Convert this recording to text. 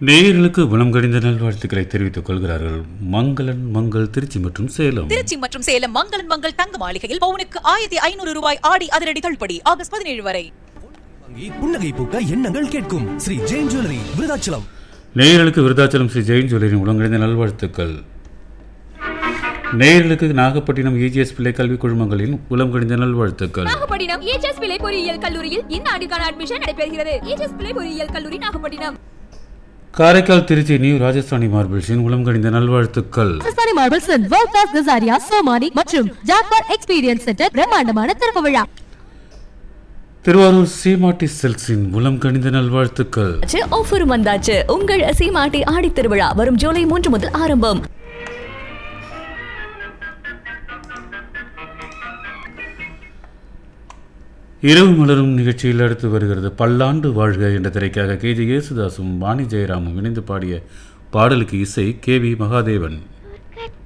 நேயர்களுக்கு குணம் கடிந்த நல்வாழ்த்துக்களை தெரிவித்துக் கொள்கிறார்கள் மங்களன் மங்கள் திருச்சி மற்றும் சேலம் திருச்சி மற்றும் சேலம் மங்களன் மங்கள் தங்க மாளிகையில் பவுனுக்கு ஆயிரத்தி ஐநூறு ரூபாய் ஆடி அதிரடி தள்ளுபடி ஆகஸ்ட் பதினேழு வரை வாங்கி புன்னகை பூக்க எண்ணங்கள் கேட்கும் ஸ்ரீ ஜெயின் ஜுவல்லரி விருதாச்சலம் நேயர்களுக்கு விருதாச்சலம் ஸ்ரீ ஜெயின் ஜுவல்லரின் உலகறிந்த நல்வாழ்த்துக்கள் நேயர்களுக்கு நாகப்பட்டினம் இஜிஎஸ் பிள்ளை கல்விக் குழுமங்களின் உலம் கடிந்த நல்வாழ்த்துக்கள் நாகப்பட்டினம் ஏஜஸ் பிள்ளை பொறியியல் கல்லூரியில் இந்த ஆண்டுக்கான அட்மிஷன் நடைபெறுகிறது ஏஜஸ் பிள்ளை பொறியியல் கல்லூரி நாகப்பட்டினம் காரைக்கால் திருச்சி நியூ ராஜஸ்தானி மார்பிள்ஸின் உலம் கடிந்த நல்வாழ்த்துக்கள் Rajasthani marbles world class Kajaria Somany மற்றும் ஜாக்வார் எக்ஸ்பீரியன்ஸ் சென்டர் பிரம்மாண்டமான திறப்பு விழா திருவாரூர் சீமாட்டி செல்ஸின் உலம் கணிந்த நல்வாழ்த்துக்கள் ஆஃபர் வந்தாச்சு உங்கள் சீமாட்டி ஆடி திருவிழா வரும் ஜூலை மூன்று முதல் ஆரம்பம் இரவு மலரும் நிகழ்ச்சியில் அடுத்து வருகிறது பல்லாண்டு வாழ்க என்ற திரைக்காக கே ஜி யேசுதாசும் வாணி ஜெயராமும் இணைந்து பாடிய பாடலுக்கு இசை கே வி மகாதேவன்